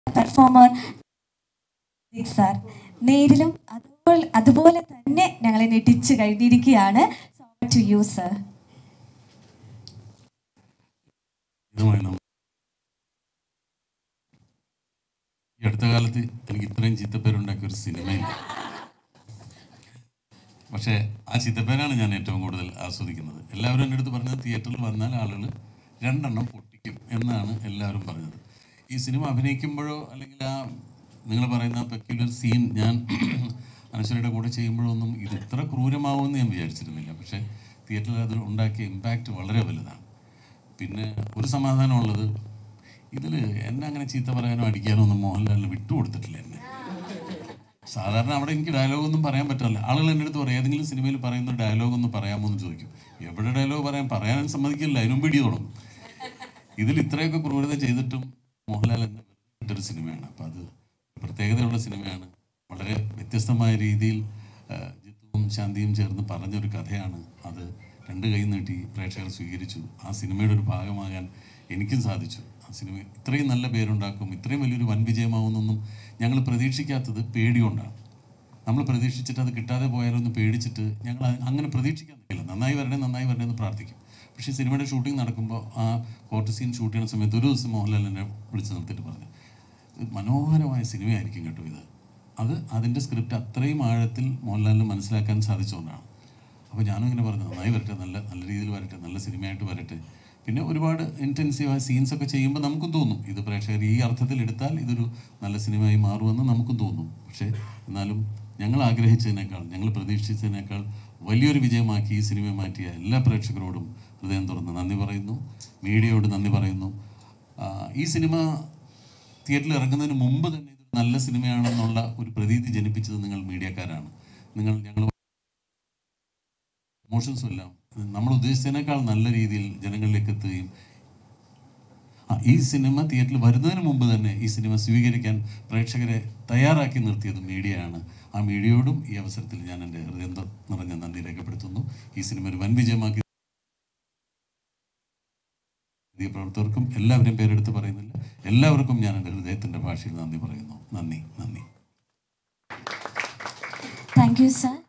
performer sir നേരിലും അതുപോലെ അതുപോലെ തന്നെ ഞങ്ങളെ ഞെട്ടിച്ച് കഴിഞ്ഞിരിക്കുകയാണ് ടു യു സർ ഇതുമായി നമ്മൾ ഈ അടുത്ത കാലത്ത് എനിക്ക് ഇത്രയും ചീത്തപ്പേരുണ്ടാക്കിയ ഒരു സിനിമയില്ല പക്ഷേ ആ ചീത്തപ്പേരാണ് ഞാൻ ഏറ്റവും കൂടുതൽ ആസ്വദിക്കുന്നത് എല്ലാവരും എൻ്റെ അടുത്ത് പറഞ്ഞത് തിയേറ്ററിൽ വന്നാൽ ആളുകൾ രണ്ടെണ്ണം പൊട്ടിക്കും എന്നാണ് എല്ലാവരും പറഞ്ഞത് ഈ സിനിമ അഭിനയിക്കുമ്പോഴോ അല്ലെങ്കിൽ ആ നിങ്ങൾ പറയുന്ന പെക്യുലർ സീൻ ഞാൻ അനശ്വരയുടെ കൂടെ ചെയ്യുമ്പോഴൊന്നും ഇത് ഇത്ര ക്രൂരമാവുമെന്ന് ഞാൻ വിചാരിച്ചിരുന്നില്ല പക്ഷേ തിയേറ്ററിൽ അത് ഉണ്ടാക്കിയ ഇമ്പാക്റ്റ് വളരെ വലുതാണ് പിന്നെ ഒരു സമാധാനമുള്ളത് ഇതിൽ എന്നെ അങ്ങനെ ചീത്ത പറയാനോ അടിക്കാനോ ഒന്നും മോഹൻലാലിന് വിട്ടുകൊടുത്തിട്ടില്ല എന്നെ സാധാരണ അവിടെ എനിക്ക് ഡയലോഗ് ഒന്നും പറയാൻ പറ്റില്ല ആളുകൾ എൻ്റെ അടുത്ത് പറയും ഏതെങ്കിലും സിനിമയിൽ പറയുന്ന ഡയലോഗ് ഒന്ന് പറയാമോ എന്ന് ചോദിക്കും എവിടെ ഡയലോഗ് പറയാൻ പറയാൻ സമ്മതിക്കില്ല അതിനും പിടി തുടങ്ങും ഇതിൽ ഇത്രയൊക്കെ ക്രൂരത ചെയ്തിട്ടും മോഹൻലാൽ എന്നെ വിട്ടൊരു സിനിമയാണ് അപ്പോൾ അത് പ്രത്യേകതയുള്ള സിനിമയാണ് വളരെ വ്യത്യസ്തമായ രീതിയിൽ ആ, ജിത്തുവും ശാന്തിയും ചേർന്ന് പറഞ്ഞൊരു കഥയാണ് അത് രണ്ട് കൈ നീട്ടി പ്രേക്ഷകർ സ്വീകരിച്ചു ആ സിനിമയുടെ ഒരു ഭാഗമാകാൻ എനിക്കും സാധിച്ചു ആ സിനിമ ഇത്രയും നല്ല പേരുണ്ടാക്കും ഇത്രയും വലിയൊരു വൻ വിജയമാവുമെന്നൊന്നും ഞങ്ങൾ പ്രതീക്ഷിക്കാത്തത് പേടികൊണ്ടാണ് നമ്മൾ പ്രതീക്ഷിച്ചിട്ട് അത് കിട്ടാതെ പോയാലൊന്ന് പേടിച്ചിട്ട് ഞങ്ങൾ അത് അങ്ങനെ പ്രതീക്ഷിക്കാൻ നിൽക്കില്ല നന്നായി വരണേ നന്നായി വരണേ എന്ന് പ്രാർത്ഥിക്കും പക്ഷേ ഈ സിനിമയുടെ ഷൂട്ടിംഗ് നടക്കുമ്പോൾ ആ കോർട്ട് സീൻ ഷൂട്ട് ചെയ്യുന്ന സമയത്ത് ഒരു ദിവസം മോഹൻലാൽ എന്നെ വിളിച്ച് നിർത്തിയിട്ട് പറഞ്ഞു "ഇത് മനോഹരമായ സിനിമയായിരിക്കും കേട്ടോ ഇത് അത് അതിൻ്റെ സ്ക്രിപ്റ്റ് അത്രയും ആഴത്തിൽ മോഹൻലാലിന് മനസ്സിലാക്കാൻ സാധിച്ചുകൊണ്ടാണ് അപ്പോൾ ഞാനും ഇങ്ങനെ പറഞ്ഞു നന്നായി വരട്ടെ നല്ല നല്ല രീതിയിൽ വരട്ടെ നല്ല സിനിമയായിട്ട് വരട്ടെ പിന്നെ ഒരുപാട് ഇൻറ്റൻസീവായ സീൻസ് ഒക്കെ ചെയ്യുമ്പോൾ നമുക്കും തോന്നും ഇത് പ്രേക്ഷകർ ഈ അർത്ഥത്തിൽ എടുത്താൽ ഇതൊരു നല്ല സിനിമയായി മാറുമെന്ന് നമുക്കും തോന്നും പക്ഷേ എന്നാലും ഞങ്ങൾ ആഗ്രഹിച്ചതിനേക്കാൾ ഞങ്ങൾ പ്രതീക്ഷിച്ചതിനേക്കാൾ വലിയൊരു വിജയമാക്കി ഈ സിനിമ മാറ്റിയ എല്ലാ പ്രേക്ഷകരോടും ഹൃദയം തുറന്ന് നന്ദി പറയുന്നു മീഡിയയോട് നന്ദി പറയുന്നു ആ, ഈ സിനിമ തിയേറ്ററിൽ ഇറങ്ങുന്നതിന് മുമ്പ് തന്നെ ഇത് നല്ല സിനിമയാണെന്നുള്ള ഒരു പ്രതീതി ജനിപ്പിച്ചത് നിങ്ങൾ മീഡിയക്കാരാണ് നിങ്ങൾ ഞങ്ങൾ പ്രൊമോഷൻസും എല്ലാം നമ്മൾ ഉദ്ദേശിച്ചതിനേക്കാൾ നല്ല രീതിയിൽ ജനങ്ങളിലേക്ക് എത്തുകയും ആ, ഈ സിനിമ തിയേറ്ററിൽ വരുന്നതിന് മുമ്പ് തന്നെ ഈ സിനിമ സ്വീകരിക്കാൻ പ്രേക്ഷകരെ തയ്യാറാക്കി നിർത്തിയത് മീഡിയയാണ് ആ മീഡിയയോടും ഈ അവസരത്തിൽ ഞാൻ എൻ്റെ ഹൃദയം ത- നിറഞ്ഞ നന്ദി രേഖപ്പെടുത്തുന്നു ഈ സിനിമ ഒരു വൻ വിജയമാക്കി ഈ പ്രവർത്തകർക്കും എല്ലാവരെയും പേരെടുത്ത് പറയുന്നില്ല എല്ലാവർക്കും ഞാൻ എൻ്റെ ഹൃദയത്തിൻ്റെ ഭാഷയിൽ നന്ദി പറയുന്നു നന്ദി നന്ദി താങ്ക് യു സർ